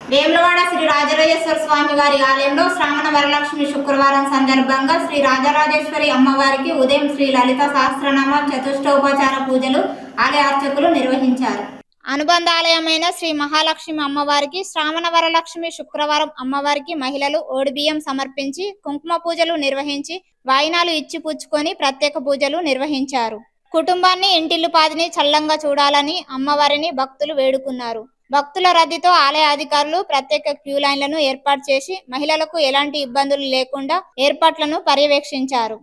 వేములవాడ శ్రీ రాజరాజేశ్వర స్వామి వారి ఆలయంలో శ్రావణ వరలక్ష్మి శుక్రవారం సందర్భంగా శ్రీ రాజరాజేశ్వరి అమ్మవారికి ఉదయం శ్రీ లలిత సహస్రనామ చతుష్టోపచార పూజలు ఆలయ అర్చకులు నిర్వహించారు అనుబంధ ఆలయమైన శ్రీ మహాలక్ష్మి అమ్మవారికి శ్రావణ వరలక్ష్మి శుక్రవారం అమ్మవారికి మహిళలు ఓడిబియ్యం సమర్పించి కుంకుమ పూజలు నిర్వహించి వాయినాలు ఇచ్చి పుచ్చుకొని ప్రత్యేక పూజలు నిర్వహించారు కుటుంబాన్ని ఇంటిల్లు పాదిని చల్లంగా చూడాలని అమ్మవారిని భక్తులు వేడుకున్నారు భక్తుల రద్దీతో ఆలయ అధికారులు ప్రత్యేక క్యూ లైన్లను ఏర్పాటు చేసి మహిళలకు ఎలాంటి ఇబ్బందులు లేకుండా ఏర్పాట్లను పర్యవేక్షించారు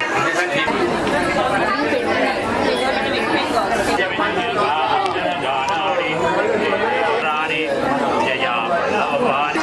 రాణి జయ భవాని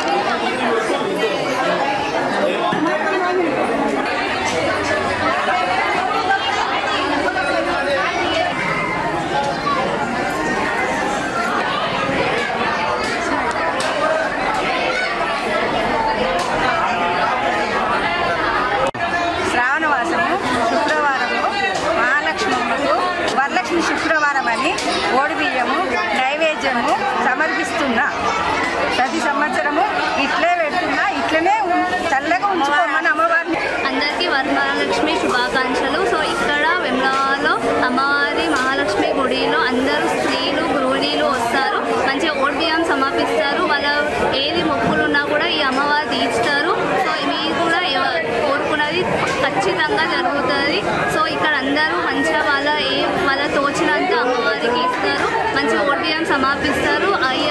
శ్రావణ మాసము శుక్రవారము మహాలక్ష్మమ్మకు వరలక్ష్మి శుక్రవారం అని ఓడిబియ్యము నైవేద్యము సమర్పిస్తున్నా ప్రతి సంవత్సరము ఇట్లే పెడుతున్నా ఇట్లనే ఉం- చల్లగా ఉంచుకోమని అమ్మవారిని అందరికీ వరమహాలక్ష్మి శుభాకాంక్షలు సో ఇక్కడ వెమ్లవాడలో అమ్మవారి మహాలక్ష్మి గుడిలో అందరూ స్త్రీలు గృహిణీలు వస్తారు మంచిగా ఓడిబియ్యం సమర్పిస్తారు వాళ్ళ ఏది మొక్కులు ఉన్నా కూడా ఈ అమ్మవారు తీర్చుతారు సో మీరు కూడా ఎవ- కోరుకున్నది ఖచ్చితంగా జరుగుతుంది సో ఇక్కడ అందరూ మంచిగా వాళ్ళ ఏ వాళ్ళ తోచినంత అమ్మవారికి ఇస్తారు మంచిగా ఓడిబియ్యం సమర్పిస్తారు అయ్యే